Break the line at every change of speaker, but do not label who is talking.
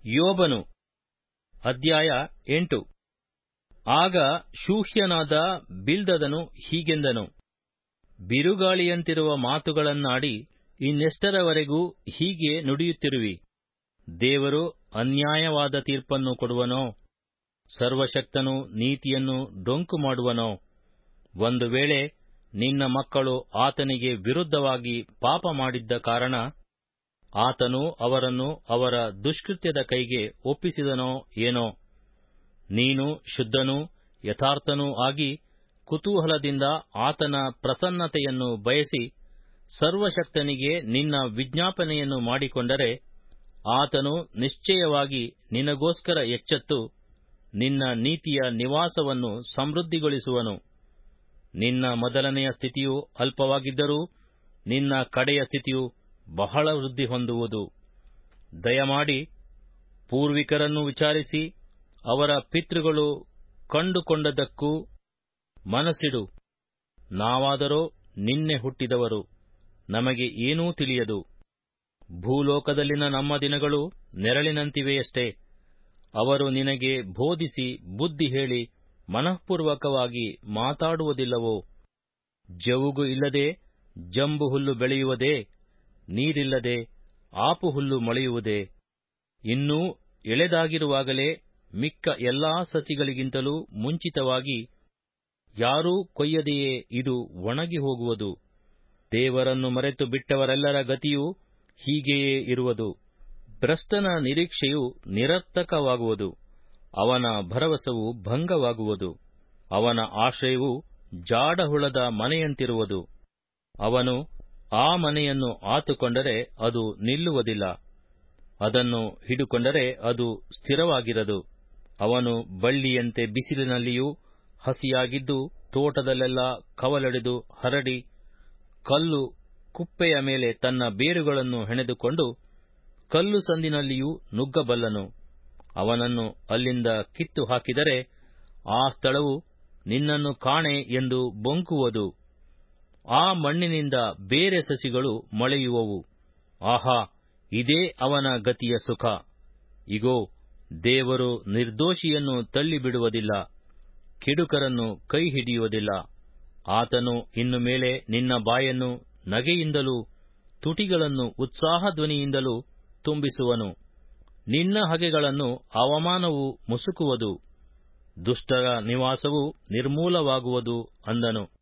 ಯೋಬನು ಅಧ್ಯಾಯ ಎಂಟು ಆಗ ಶೂಹ್ಯನಾದ ಬಿಲ್ದದನು ಹೀಗೆಂದನು ಬಿರುಗಾಳಿಯಂತಿರುವ ಮಾತುಗಳನ್ನಾಡಿ ಇನ್ನೆಷ್ಟರವರೆಗೂ ಹೀಗೆ ನುಡಿಯುತ್ತಿರುವಿ ದೇವರು ಅನ್ಯಾಯವಾದ ತೀರ್ಪನ್ನು ಕೊಡುವನೋ ಸರ್ವಶಕ್ತನು ನೀತಿಯನ್ನು ಡೊಂಕು ಮಾಡುವನೋ ಒಂದು ವೇಳೆ ನಿನ್ನ ಮಕ್ಕಳು ಆತನಿಗೆ ವಿರುದ್ಧವಾಗಿ ಪಾಪ ಮಾಡಿದ್ದ ಕಾರಣ ಆತನು ಅವರನ್ನು ಅವರ ದುಷ್ಕೃತ್ಯದ ಕೈಗೆ ಒಪ್ಪಿಸಿದನೋ ಏನೋ ನೀನು ಶುದ್ಧನೂ ಯಥಾರ್ಥನೂ ಆಗಿ ಕುತೂಹಲದಿಂದ ಆತನ ಪ್ರಸನ್ನತೆಯನ್ನು ಬಯಸಿ ಸರ್ವಶಕ್ತನಿಗೆ ನಿನ್ನ ವಿಜ್ಞಾಪನೆಯನ್ನು ಮಾಡಿಕೊಂಡರೆ ಆತನು ನಿಶ್ಚಯವಾಗಿ ನಿನಗೋಸ್ಕರ ಎಚ್ಚೆತ್ತು ನಿನ್ನ ನೀತಿಯ ನಿವಾಸವನ್ನು ಸಮೃದ್ಧಿಗೊಳಿಸುವನು ನಿನ್ನ ಮೊದಲನೆಯ ಸ್ಥಿತಿಯು ಅಲ್ಪವಾಗಿದ್ದರೂ ನಿನ್ನ ಕಡೆಯ ಸ್ಥಿತಿಯು ಬಹಳ ವೃದ್ಧಿ ಹೊಂದುವುದು ದಯಮಾಡಿ ಪೂರ್ವಿಕರನ್ನು ವಿಚಾರಿಸಿ ಅವರ ಪಿತೃಗಳು ಕಂಡುಕೊಂಡದ್ದಕ್ಕೂ ಮನಸ್ಸಿಡು ನಾವಾದರೋ ನಿನ್ನೆ ಹುಟ್ಟಿದವರು ನಮಗೆ ಏನೂ ತಿಳಿಯದು ಭೂಲೋಕದಲ್ಲಿನ ನಮ್ಮ ದಿನಗಳು ನೆರಳಿನಂತಿವೆಯಷ್ಟೇ ಅವರು ನಿನಗೆ ಬೋಧಿಸಿ ಬುದ್ಧಿ ಹೇಳಿ ಮನಃಪೂರ್ವಕವಾಗಿ ಮಾತಾಡುವುದಿಲ್ಲವೋ ಜವುಗು ಇಲ್ಲದೆ ಜಂಬು ಹುಲ್ಲು ಬೆಳೆಯುವುದೇ ನೀರಿಲ್ಲದೆ ಆಪು ಹುಲ್ಲು ಮೊಳೆಯುವುದೇ ಇನ್ನೂ ಎಳೆದಾಗಿರುವಾಗಲೇ ಮಿಕ್ಕ ಎಲ್ಲಾ ಸಸಿಗಳಿಗಿಂತಲೂ ಮುಂಚಿತವಾಗಿ ಯಾರೂ ಕೊಯ್ಯದೆಯೇ ಇದು ಒಣಗಿ ಹೋಗುವುದು ದೇವರನ್ನು ಮರೆತು ಬಿಟ್ಟವರೆಲ್ಲರ ಗತಿಯೂ ಹೀಗೆಯೇ ಇರುವುದು ಭ್ರಷ್ಟನ ನಿರೀಕ್ಷೆಯು ನಿರರ್ಥಕವಾಗುವುದು ಅವನ ಭರವಸವು ಭಂಗವಾಗುವುದು ಅವನ ಆಶ್ರಯವು ಜಾಡಹುಳದ ಮನೆಯಂತಿರುವುದು ಅವನು ಆ ಮನೆಯನ್ನು ಆತುಕೊಂಡರೆ ಅದು ನಿಲ್ಲುವುದಿಲ್ಲ ಅದನ್ನು ಹಿಡುಕೊಂಡರೆ ಅದು ಸ್ಥಿರವಾಗಿರದು ಅವನು ಬಳ್ಳಿಯಂತೆ ಬಿಸಿಲಿನಲ್ಲಿಯೂ ಹಸಿಯಾಗಿದ್ದು ತೋಟದಲ್ಲೆಲ್ಲ ಕವಲೊಡೆದು ಹರಡಿ ಕಲ್ಲು ಕುಪ್ಪೆಯ ಮೇಲೆ ತನ್ನ ಬೇರುಗಳನ್ನು ಹೆಣೆದುಕೊಂಡು ಕಲ್ಲು ಸಂದಿನಲ್ಲಿಯೂ ನುಗ್ಗಬಲ್ಲನು ಅವನನ್ನು ಅಲ್ಲಿಂದ ಕಿತ್ತು ಹಾಕಿದರೆ ಆ ಸ್ಥಳವು ನಿನ್ನನ್ನು ಕಾಣೆ ಎಂದು ಬೊಂಕುವುದು ಆ ಮಣ್ಣಿನಿಂದ ಬೇರೆ ಸಸಿಗಳು ಮೊಳೆಯುವವು ಆಹಾ ಇದೇ ಅವನ ಗತಿಯ ಸುಖ ಇಗೋ ದೇವರು ನಿರ್ದೋಷಿಯನ್ನು ತಳ್ಳಿಬಿಡುವುದಿಲ್ಲ ಕೆಡುಕರನ್ನು ಕೈ ಹಿಡಿಯುವುದಿಲ್ಲ ಆತನು ಇನ್ನು ಮೇಲೆ ನಿನ್ನ ಬಾಯನ್ನು ನಗೆಯಿಂದಲೂ ತುಟಿಗಳನ್ನು ಉತ್ಸಾಹಧ್ವನಿಯಿಂದಲೂ ತುಂಬಿಸುವನು ನಿನ್ನ ಹಗೆಗಳನ್ನು ಅವಮಾನವು ಮುಸುಕುವುದು ದುಷ್ಟರ ನಿವಾಸವು ನಿರ್ಮೂಲವಾಗುವುದು ಅಂದನು